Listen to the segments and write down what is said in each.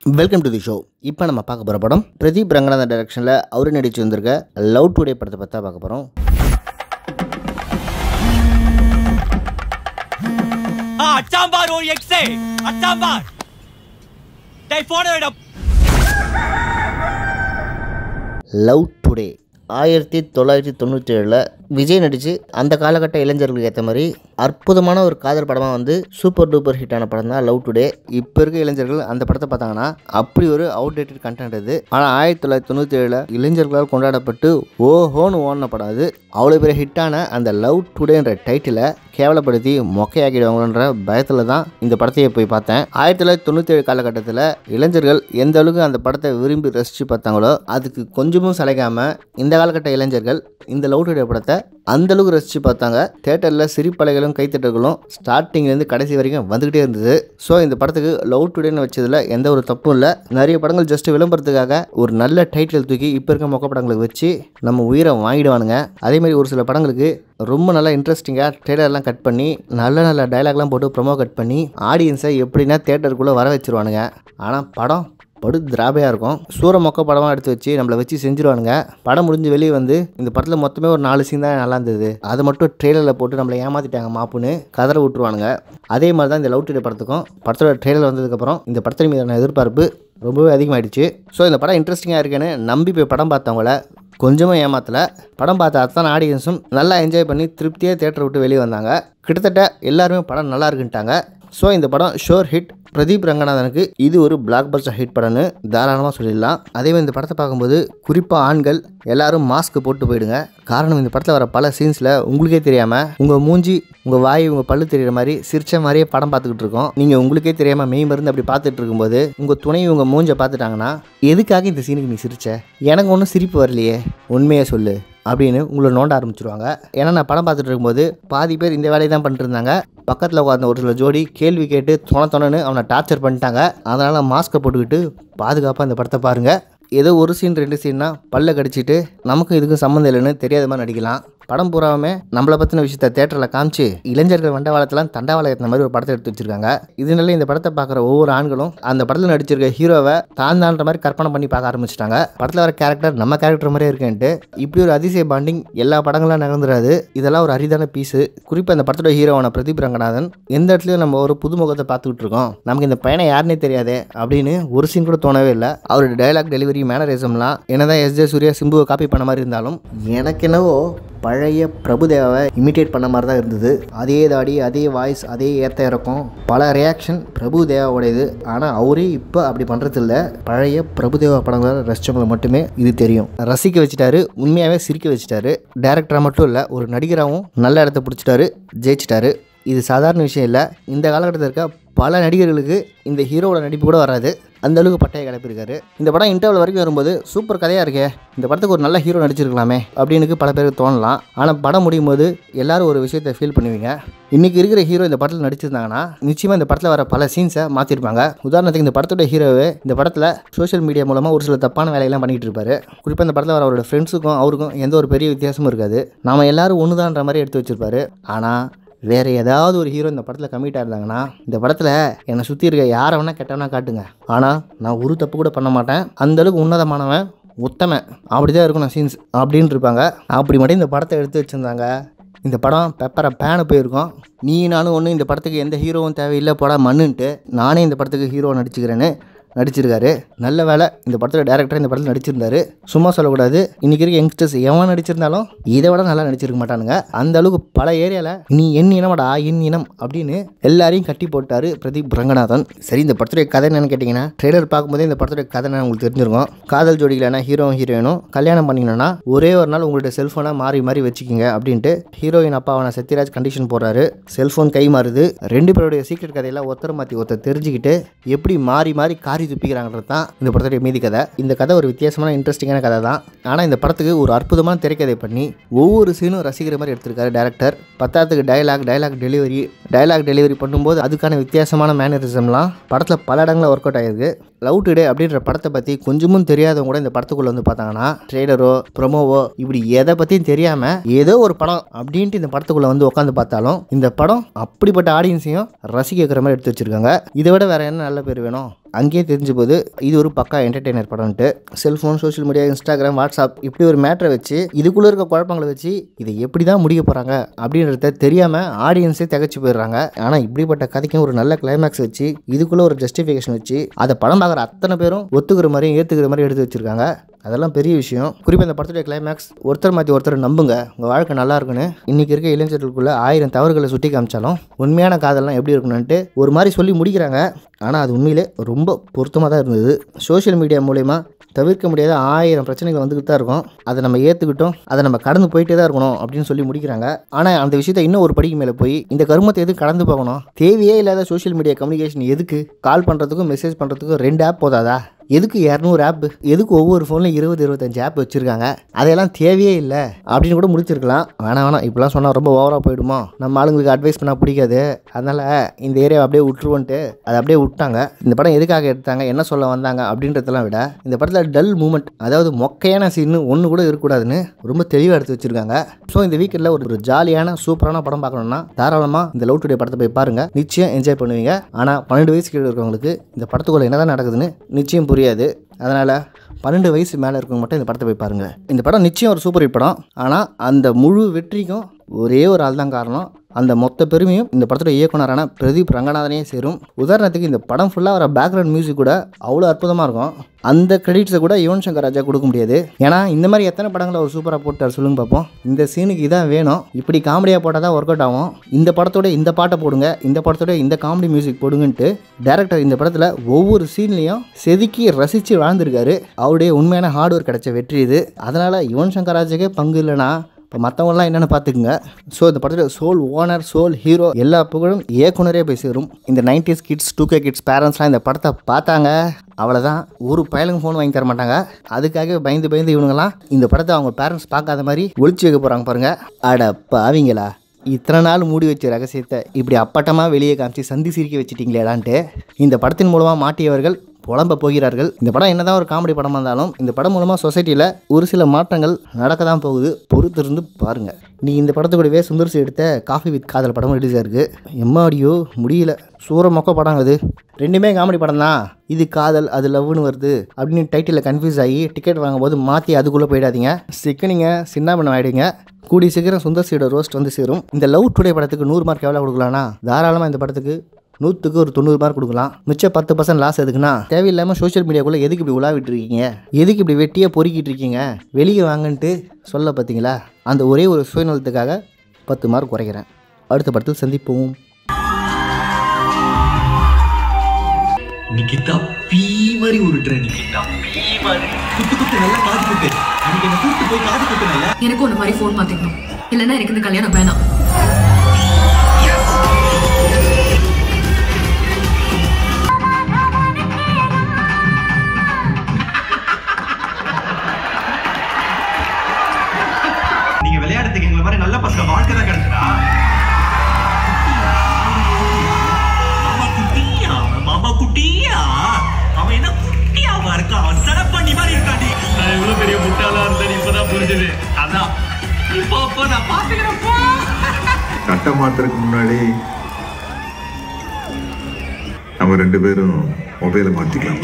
welcome to the show இப்போ நம்ம பார்க்க போகிற படம் பிரதீப் ரங்கநாதன் டைரக்ஷனில் அவரு நடிச்சு வந்திருக்க லவ் டுடே படத்தை பற்றி பார்க்க போகிறோம் Ah, அச்சாம்பார் ஒரு எக்ஸே அச்சாம்பார் டேய் போன விட லவ் டுடே ஆயிரத்தி தொள்ளாயிரத்தி தொண்ணூற்றி ஏழில் விஜய் நடித்து அந்த காலகட்ட இளைஞர்களுக்கு ஏற்ற மாதிரி அற்புதமான ஒரு காதல் படமாக வந்து சூப்பர் டூப்பர் ஹிட்டான படம் தான் லவ் டுடே இப்போ இருக்க இளைஞர்கள் அந்த படத்தை பார்த்தாங்கன்னா அப்படி ஒரு அவுடேட்டட் கண்டென்ட் இது ஆனால் ஆயிரத்தி தொள்ளாயிரத்தி தொண்ணூற்றி ஏழில் இளைஞர்களால் கொண்டாடப்பட்டு ஓஹோன்னு ஓடின படம் அது அவ்வளோ பெரிய ஹிட்டான அந்த லவ் டுடேன்ற டைட்டிலை கேவலப்படுத்தி மொக்கையாக்கிடுவாங்களன்ற பயத்தில் தான் இந்த படத்தையே போய் பார்த்தேன் ஆயிரத்தி தொள்ளாயிரத்தி தொண்ணூற்றி ஏழு காலகட்டத்தில் இளைஞர்கள் எந்த அளவுக்கு அந்த படத்தை விரும்பி ரசித்து பார்த்தாங்களோ அதுக்கு கொஞ்சமும் சளைக்காமல் இந்த காலகட்ட இளைஞர்கள் இந்த லவ் டுடே படத்தை அந்த அளவுக்கு ரசித்து பார்த்தாங்க தேட்டரில் சிரிப்பலைகளும் கைத்தட்டல்களும் ஸ்டார்டிங்லேருந்து கடைசி வரைக்கும் வந்துக்கிட்டே இருந்தது ஸோ இந்த படத்துக்கு லவ் டுடேன்னு வச்சதில் எந்த ஒரு தப்பும் இல்லை நிறைய படங்கள் ஜஸ்ட் விளம்பரத்துக்காக ஒரு நல்ல டைட்டில் தூக்கி இப்போ இருக்க மொக்க படங்களுக்கு வச்சு நம்ம உயிரை வாங்கிடுவானுங்க அதேமாதிரி ஒரு சில படங்களுக்கு ரொம்ப நல்லா இன்ட்ரெஸ்டிங்காக ட்ரெய்லர்லாம் கட் பண்ணி நல்ல நல்ல டைலாக்லாம் போட்டு ப்ரொமோ கட் பண்ணி ஆடியன்ஸை எப்படின்னா தேட்டருக்குள்ளே வர வச்சிருவானுங்க ஆனால் படம் படு திராபையாக இருக்கும் சூர மொக்க படமாக எடுத்து வச்சு நம்மளை வச்சு செஞ்சுருவானுங்க படம் முடிஞ்சு வெளியே வந்து இந்த படத்தில் மொத்தமே ஒரு நாலு சீன் தான் நல்லா இருந்தது அதை மட்டும் ட்ரெய்லரில் போட்டு நம்மளை ஏமாற்றிட்டாங்க மாப்புன்னு கதற விட்டுருவானுங்க அதே மாதிரி தான் இந்த லவ் டுடே படத்துக்கும் படத்தோட ட்ரெய்லர் வந்ததுக்கப்புறம் இந்த படத்தின் மீதான எதிர்பார்ப்பு ரொம்பவே அதிகமாகிடுச்சு ஸோ இந்த படம் இன்ட்ரெஸ்டிங்காக இருக்குன்னு நம்பி போய் படம் பார்த்தவங்கள கொஞ்சமாக ஏமாத்தல படம் பார்த்த அத்தனை ஆடியன்ஸும் நல்லா என்ஜாய் பண்ணி திருப்தியாக தேட்டரை விட்டு வெளியே வந்தாங்க கிட்டத்தட்ட எல்லாருமே படம் நல்லா இருக்குன்ட்டாங்க ஸோ இந்த படம் ஷோர் ஹிட் பிரதீப் ரங்கநாதனுக்கு இது ஒரு பிளாக் பஸ்டர் ஹிட் படம்னு தாராளமாக சொல்லிடலாம் அதே மாதிரி இந்த படத்தை பார்க்கும்போது குறிப்பாக ஆண்கள் எல்லாரும் மாஸ்க் போட்டு போயிடுங்க காரணம் இந்த படத்தில் வர பல சீன்ஸில் உங்களுக்கே தெரியாமல் உங்கள் மூஞ்சி உங்கள் வாய் உங்கள் பல்லு தெரியுற மாதிரி சிரிச்ச மாதிரியே படம் பார்த்துக்கிட்டு இருக்கோம் நீங்கள் உங்களுக்கே தெரியாமல் மெய் மருந்து அப்படி பார்த்துட்டு இருக்கும்போது உங்கள் துணை உங்கள் மூஞ்சை பார்த்துட்டாங்கன்னா எதுக்காக இந்த சீனுக்கு நீ சிரிச்ச எனக்கு ஒன்றும் சிரிப்பு வரலையே உண்மையை சொல்லு அப்படின்னு உங்களை நோண்ட ஆரம்பிச்சிருவாங்க ஏன்னா நான் படம் பார்த்துட்டு இருக்கும்போது பாதி பேர் இந்த வேலையை தான் பண்ணிட்டு இருந்தாங்க பக்கத்தில் உட்கார்ந்த ஒரு சில ஜோடி கேள்வி கேட்டு தொண தொணன்னு அவனை டார்ச்சர் பண்ணிட்டாங்க அதனால் மாஸ்க்கை போட்டுக்கிட்டு பாதுகாப்பாக இந்த படத்தை பாருங்கள் ஏதோ ஒரு சீன் ரெண்டு சீன்னா பல்ல கடிச்சிட்டு நமக்கும் இதுக்கும் சம்மந்தம் இல்லைன்னு தெரியாத மாதிரி நடிக்கலாம் படம் பூராவுமே நம்மளை பற்றின விஷயத்த தேட்டரில் காமிச்சு இளைஞர்கள் வண்டவாளத்தெல்லாம் தண்டவாளத்தின மாதிரி ஒரு படத்தை எடுத்து வச்சிருக்காங்க இதனால இந்த படத்தை பார்க்குற ஒவ்வொரு ஆண்களும் அந்த படத்தில் நடிச்சிருக்க ஹீரோவை தான் தான்ற மாதிரி கற்பனை பண்ணி பார்க்க ஆரம்பிச்சிட்டாங்க படத்தில் வர கேரக்டர் நம்ம கேரக்டர் மாதிரியே இருக்கேன்ட்டு இப்படி ஒரு அதிசய பாண்டிங் எல்லா படங்களும் நடந்துடாது இதெல்லாம் ஒரு அரிதான பீஸு குறிப்பாக இந்த படத்தோட ஹீரோவான பிரதீப் ரங்கநாதன் எந்த இடத்துலையும் நம்ம ஒரு புதுமுகத்தை பார்த்துக்கிட்டு இருக்கோம் நமக்கு இந்த பையனை யாருன்னே தெரியாதே அப்படின்னு ஒரு சீன் கூட தோணவே இல்லை அவரோட டைலாக் டெலிவரி மேனரிசம்லாம் என்னதான் எஸ் ஜே சூர்யா சிம்புவை காப்பி பண்ண மாதிரி இருந்தாலும் எனக்கு என்னவோ பழைய பிரபுதேவாவை இமிட்டேட் பண்ண மாதிரி தான் இருந்தது அதே தாடி அதே வாய்ஸ் அதே ஏற்ற இறக்கம் பல ரியாக்ஷன் பிரபுதேவாவுடையது ஆனால் அவரே இப்போ அப்படி பண்ணுறது இல்லை பழைய பிரபுதேவா படங்களை ரசித்தவங்களை மட்டுமே இது தெரியும் ரசிக்க வச்சுட்டாரு உண்மையாகவே சிரிக்க வச்சுட்டாரு டேரக்டராக மட்டும் இல்லை ஒரு நடிகராகவும் நல்ல இடத்த பிடிச்சிட்டாரு ஜெயிச்சிட்டாரு இது சாதாரண விஷயம் இல்லை இந்த காலகட்டத்தில் இருக்க பல நடிகர்களுக்கு இந்த ஹீரோவோட நடிப்பு கூட வராது அந்த அளவுக்கு பட்டையை கிளப்பியிருக்காரு இந்த படம் இன்டர்வல் வரைக்கும் வரும்போது சூப்பர் கதையாக இருக்கே இந்த படத்துக்கு ஒரு நல்ல ஹீரோ நடிச்சிருக்கலாமே அப்படின்னு பல பேருக்கு தோணலாம் ஆனால் படம் முடியும் போது எல்லாரும் ஒரு விஷயத்தை ஃபீல் பண்ணுவீங்க இன்றைக்கி இருக்கிற ஹீரோ இந்த படத்தில் நடிச்சிருந்தாங்கன்னா நிச்சயமாக இந்த படத்தில் வர பல சீன்ஸை மாற்றிருப்பாங்க உதாரணத்துக்கு இந்த படத்தோட ஹீரோவே இந்த படத்தில் சோஷியல் மீடியா மூலமாக ஒரு சில தப்பான வேலையெல்லாம் பண்ணிகிட்டு இருப்பாரு குறிப்பாக இந்த படத்தில் வர அவரோட ஃப்ரெண்ட்ஸுக்கும் அவருக்கும் எந்த ஒரு பெரிய வித்தியாசமும் இருக்காது நாம எல்லாரும் ஒன்றுதான்ற மாதிரி எடுத்து வச்சிருப்பாரு ஆனால் வேறு ஏதாவது ஒரு ஹீரோ இந்த படத்தில் கம்மிட்டாக இருந்தாங்கன்னா இந்த படத்தில் என்னை சுற்றி இருக்க யாரை வேணால் கெட்டவனா காட்டுங்க ஆனால் நான் ஒரு தப்பு கூட பண்ண மாட்டேன் அந்தளவுக்கு உன்னதமானவன் உத்தமன் அப்படி தான் இருக்கணும் சீன்ஸ் அப்படின்னு இருப்பாங்க அப்படி மட்டும் இந்த படத்தை எடுத்து வச்சுருந்தாங்க இந்த படம் பெப்பரை பேனு போயிருக்கோம் நீ நானும் ஒன்று இந்த படத்துக்கு எந்த ஹீரோவும் தேவையில்லை போடா மண்ணுன்ட்டு நானே இந்த படத்துக்கு ஹீரோ நடிச்சுக்கிறேன்னு நடிச்சிருக்காரு நல்ல வேலை இந்த படத்தோட டேரக்டர் இந்த படத்தில் நடிச்சிருந்தாரு சும்மா சொல்லக்கூடாது இன்னைக்கு இருக்க யங்ஸ்டர்ஸ் எவன் நடிச்சிருந்தாலும் இதை விட நல்லா நடிச்சிருக்க மாட்டானுங்க அந்த அளவுக்கு பல ஏரியாவில் நீ என் இனமடா என் இனம் அப்படின்னு எல்லாரையும் கட்டி போட்டாரு பிரதீப் ரங்கநாதன் சரி இந்த படத்துடைய கதை என்னன்னு கேட்டிங்கன்னா ட்ரெய்லர் பார்க்கும்போதே இந்த படத்துடைய கதை என்னன்னு உங்களுக்கு தெரிஞ்சிருக்கும் காதல் ஜோடிகளான ஹீரோ ஹீரோயினும் கல்யாணம் பண்ணிக்கணும்னா ஒரே ஒரு நாள் உங்களுடைய செல்ஃபோனை மாறி மாறி வச்சுக்கிங்க அப்படின்ட்டு ஹீரோயின் அப்பாவான சத்யராஜ் கண்டிஷன் போடுறாரு செல்ஃபோன் கை மாறுது ரெண்டு பேருடைய சீக்ரெட் கதையெல்லாம் ஒருத்தர் மாற்றி ஒருத்தர் தெரிஞ்சுக்கிட்டு எப்படி மாறி மாறி காரி துப்பிக்கிறாங்கிறது தான் இந்த படத்துடைய மீதி கதை இந்த கதை ஒரு வித்தியாசமான இன்ட்ரெஸ்டிங்கான கதை தான் ஆனால் இந்த படத்துக்கு ஒரு அற்புதமான திரைக்கதை பண்ணி ஒவ்வொரு சீனும் ரசிக்கிற மாதிரி எடுத்திருக்காரு டேரக்டர் பத்தாத்துக்கு dialogue dialogue delivery dialogue delivery பண்ணும்போது அதுக்கான வித்தியாசமான மேனரிசம்லாம் படத்தில் பல இடங்களில் ஒர்க் அவுட் ஆகிருக்கு லவ் டுடே அப்படின்ற படத்தை பற்றி கொஞ்சமும் தெரியாதவங்க கூட இந்த படத்துக்குள்ளே வந்து பார்த்தாங்கன்னா ட்ரெய்லரோ ப்ரொமோவோ இப்படி எதை பற்றியும் தெரியாமல் ஏதோ ஒரு படம் அப்படின்ட்டு இந்த படத்துக்குள்ளே வந்து உட்காந்து பார்த்தாலும் இந்த படம் அப்படிப்பட்ட ஆடியன்ஸையும் ரசிக்க வைக்கிற மாதிரி எடுத்து வச்சிருக்காங்க இதை விட வேற என்ன நல்ல பேர் வேணும் அங்கேயே தெரிஞ்சு போது இது ஒரு பக்கா என்டர்டெய்னர் படம்ட்டு cellphone social media Instagram WhatsApp இப்படி ஒரு மேட்டரை வச்சு இதுக்குள்ளே இருக்க குழப்பங்களை வச்சு இதை எப்படி தான் முடிக்க போகிறாங்க அப்படின்றத தெரியாமல் ஆடியன்ஸே திகச்சு போயிடுறாங்க ஆனால் இப்படிப்பட்ட கதைக்கும் ஒரு நல்ல கிளைமேக்ஸ் வச்சு இதுக்குள்ளே ஒரு ஜஸ்டிஃபிகேஷன் வச்சு அதை படம் பார்க்குற அத்தனை பேரும் ஒத்துக்கிற மாதிரியும் ஏற்றுக்கிற மாதிரி எடுத்து வச்சிருக்காங்க அதெல்லாம் பெரிய விஷயம் குறிப்பாக இந்த படத்துடைய கிளைமேக்ஸ் ஒருத்தர் மாற்றி ஒருத்தர் நம்புங்க உங்கள் வாழ்க்கை நல்லா இருக்குன்னு இன்றைக்கி இருக்க இளைஞர்களுக்குள்ள ஆயிரம் தவறுகளை சுட்டி காமிச்சாலும் உண்மையான காதல்லாம் எப்படி இருக்கணும்ன்ட்டு ஒரு மாதிரி சொல்லி முடிக்கிறாங்க ஆனால் அது உண்மையிலே ரொம்ப பொருத்தமாக தான் இருந்தது சோஷியல் மீடியா மூலயமா தவிர்க்க முடியாத ஆயிரம் பிரச்சனைகள் வந்துக்கிட்டு தான் இருக்கும் அதை நம்ம ஏற்றுக்கிட்டோம் அதை நம்ம கடந்து போயிட்டே தான் இருக்கணும் அப்படின்னு சொல்லி முடிக்கிறாங்க ஆனால் அந்த விஷயத்தை இன்னும் ஒரு படிக்கு மேலே போய் இந்த கருமத்தை எதுக்கு கடந்து போகணும் தேவையே இல்லாத சோஷியல் மீடியா கம்யூனிகேஷன் எதுக்கு கால் பண்ணுறதுக்கும் மெசேஜ் பண்ணுறதுக்கும் ரெண்டு ஆப் போதாதா எதுக்கு இரநூறு ஆப் எதுக்கு ஒவ்வொரு ஃபோன்லையும் இருபது இருபத்தஞ்சு ஆப் வச்சுருக்காங்க அதையெல்லாம் தேவையே இல்லை அப்படின்னு கூட முடிச்சிருக்கலாம் வேணாம் வேணாம் இப்படிலாம் சொன்னால் ரொம்ப ஓவராக போயிடுமோ நம்ம ஆளுங்களுக்கு அட்வைஸ் பண்ணால் பிடிக்காது அதனால் இந்த ஏரியாவை அப்படியே விட்டுருவோன்ட்டு அதை அப்படியே விட்டாங்க இந்த படம் எதுக்காக எடுத்தாங்க என்ன சொல்ல வந்தாங்க அப்படின்றதெல்லாம் விட இந்த படத்தில் டல் மூமெண்ட் அதாவது மொக்கையான சீன் ஒன்று கூட இருக்கக்கூடாதுன்னு ரொம்ப தெளிவாக எடுத்து வச்சிருக்காங்க ஸோ இந்த வீக்கெண்டில் ஒரு ஒரு ஜாலியான சூப்பரான படம் பார்க்கணும்னா தாராளமாக இந்த லவ் டுடே படத்தை போய் பாருங்கள் நிச்சயம் என்ஜாய் பண்ணுவீங்க ஆனால் பன்னெண்டு வயசு கீழே இருக்கவங்களுக்கு இந்த படத்துக்குள்ள என்னதான் நடக்குதுன்னு நிச்சயம் புரியாது அதனால் பன்னெண்டு வயசு மேலே இருக்கவங்க மட்டும் இந்த படத்தை போய் பாருங்கள் இந்த படம் நிச்சயம் ஒரு சூப்பர் ஹிட் படம் ஆனால் அந்த முழு வெற்றிக்கும் ஒரே ஒரு ஆள் தான் காரணம் அந்த மொத்த பெருமையும் இந்த படத்தோட இயக்குனரான பிரதீப் ரங்கநாதனே சேரும் உதாரணத்துக்கு இந்த படம் ஃபுல்லாக வர பேக்ரவுண்ட் மியூசிக் கூட அவ்வளோ அற்புதமாக இருக்கும் அந்த கிரெடிட்ஸை கூட யுவன் சங்கர் ராஜா கொடுக்க முடியாது ஏன்னா இந்த மாதிரி எத்தனை படங்களை அவர் சூப்பராக போட்டார் சொல்லுங்க பார்ப்போம் இந்த சீனுக்கு இதான் வேணும் இப்படி காமெடியாக போட்டால் தான் ஒர்க் அவுட் ஆகும் இந்த படத்தோட இந்த பாட்டை போடுங்க இந்த படத்தோட இந்த காமெடி மியூசிக் போடுங்கன்ட்டு டேரக்டர் இந்த படத்தில் ஒவ்வொரு சீன்லேயும் செதுக்கி ரசித்து வாழ்ந்திருக்காரு அவருடைய உண்மையான ஹார்ட் ஒர்க் கிடைச்ச வெற்றி இது அதனால் யுவன் சங்கர் ராஜாக்கே பங்கு இல்லைன்னா இப்போ மற்றவங்களாம் என்னென்னு பார்த்துக்குங்க ஸோ இந்த படத்தில் சோல் ஓனர் சோல் ஹீரோ எல்லா புகழும் இயக்குனரே போய் சேரும் இந்த nineties kids two K kids பேரண்ட்ஸ்லாம் இந்த படத்தை பார்த்தாங்க அவ்வளோதான் ஒரு பயலுங்க ஃபோன் வாங்கி தர மாட்டாங்க அதுக்காக பயந்து பயந்து இவனுங்களாம் இந்த படத்தை அவங்க பேரண்ட்ஸ் பார்க்காத மாதிரி ஒழிச்சு வைக்க போகிறாங்க பாருங்க அட பாவிங்களா இத்தனை நாள் மூடி வச்ச ரகசியத்தை இப்படி அப்பட்டமாக வெளியே காமிச்சு சந்தி சிரிக்க வச்சிட்டீங்களேடான்ட்டு இந்த படத்தின் மூலமாக மாட்டியவர்கள் புலம்ப போகிறார்கள் இந்த படம் என்னதான் ஒரு காமெடி படமாக இருந்தாலும் இந்த படம் மூலமாக சொசைட்டியில் ஒரு சில மாற்றங்கள் நடக்க தான் போகுது பொறுத்திருந்து பாருங்க நீ இந்த படத்துக்கூடவே சுந்தர்சி எடுத்த காஃபி வித் காதல் படம் ரிலீஸ் ஆயிருக்கு எம்மாடியோ முடியல சூற மொக்க படம் அது ரெண்டுமே காமெடி படம் தான் இது காதல் அது லவ்னு வருது அப்படின்னு டைட்டிலில் கன்ஃபியூஸ் ஆகி டிக்கெட் வாங்கும்போது மாற்றி அதுக்குள்ளே போயிடாதீங்க சிக்கனிங்க சின்ன பண்ண ஆகிடுங்க கூடி சீக்கிரம் சுந்தர்சியோட ரோஸ்ட் வந்து சேரும் இந்த லவ் டுடே படத்துக்கு நூறு மார்க் எவ்வளோ கொடுக்கலாம்னா தாராளமாக இந்த படத்துக்கு நூற்றுக்கு ஒரு தொண்ணூறு மார்க் கொடுக்கலாம் மிச்சம் பத்து பர்சன்ட் லாஸ் எதுக்குன்னா தேவையில்லாமல் சோஷியல் மீடியாக்குள்ளே எதுக்கு இப்படி உலாவிட்டு இருக்கீங்க எதுக்கு இப்படி வெட்டியாக பொறுக்கிட்டு இருக்கீங்க வெளியே வாங்கன்ட்டு சொல்ல பார்த்தீங்களா அந்த ஒரே ஒரு சுயநலத்துக்காக பத்து மார்க் குறைக்கிறேன் அடுத்த படத்தில் சந்திப்போம் இன்னைக்கு தப்பி மாதிரி உருட்டுற நீ தப்பி மாதிரி குத்து குத்து நல்லா காது குத்து அன்னைக்கு என்ன கூட்டு போய் காது குத்துனல எனக்கு ஒன்று மாதிரி ஃபோன் மாற்றிக்கணும் இல்லைன்னா எனக்கு இந்த கல்யாணம் வேணாம் நீங்க விளையாடுறதுக்கு எங்களை மாதிரி நல்ல பசங்க வாழ்க்கை தான் கிடைச்சதா மாமா குட்டியா மாமா குட்டியா அவன் என்ன குட்டியாவா இருக்கான் அவன் சடப்பண்ணி மாதிரி இருக்காண்டி நான் எவ்வளவு பெரிய முட்டாளா இருந்தேன் இப்பதான் புரிஞ்சது அதான் இப்போ அப்போ நான் பாத்துக்கிறப்போ சட்டை மாத்துறதுக்கு முன்னாடி நம்ம ரெண்டு பேரும் மொபைலை மாத்திக்கலாம்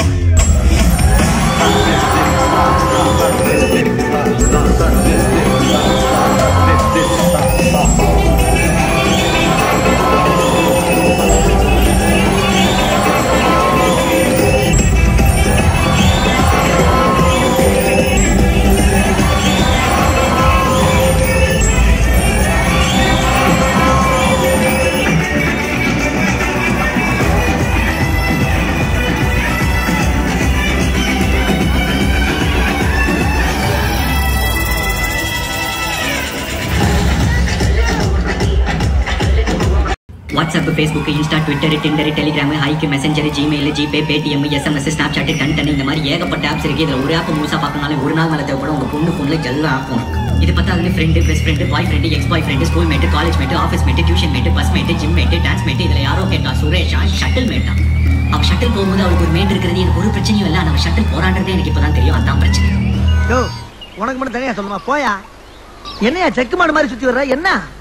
WhatsApp Facebook Insta Twitter Tinder Telegram Hike Messenger Gmail GPay Paytm SMS Snapchat done இந்த மாதிரி ஏகப்பட்ட ஆப்ஸ் இருக்கு இதுல ஒரு ஆப் முழுசா பார்க்கறனால ஒரு நாள் மேல தேவைப்படும் உங்க பொண்ணு பொண்ணுல ஜல்ல ஆப் இருக்கும் இது பத்தாது friend best friend boyfriend ex boyfriend school mate college mate office mate tuition mate bus mate gym mate dance mate இதுல யாரோ கேட்டா சுரேஷா ஷட்டில் மேட்டா அவ ஷட்டில் போகும்போது அவளுக்கு ஒரு மேட் இருக்கிறது எனக்கு ஒரு பிரச்சனையும் இல்லை ஆனா அவ ஷட்டில் போராடுறதே எனக்கு இப்பதான் தெரியும் அதான் பிரச்சனை யோ உனக்கு மட்டும் தனியா சொல்லுமா போயா என்னையா செக்கு மாடு மாதிரி சுத்தி வர்ற என்ன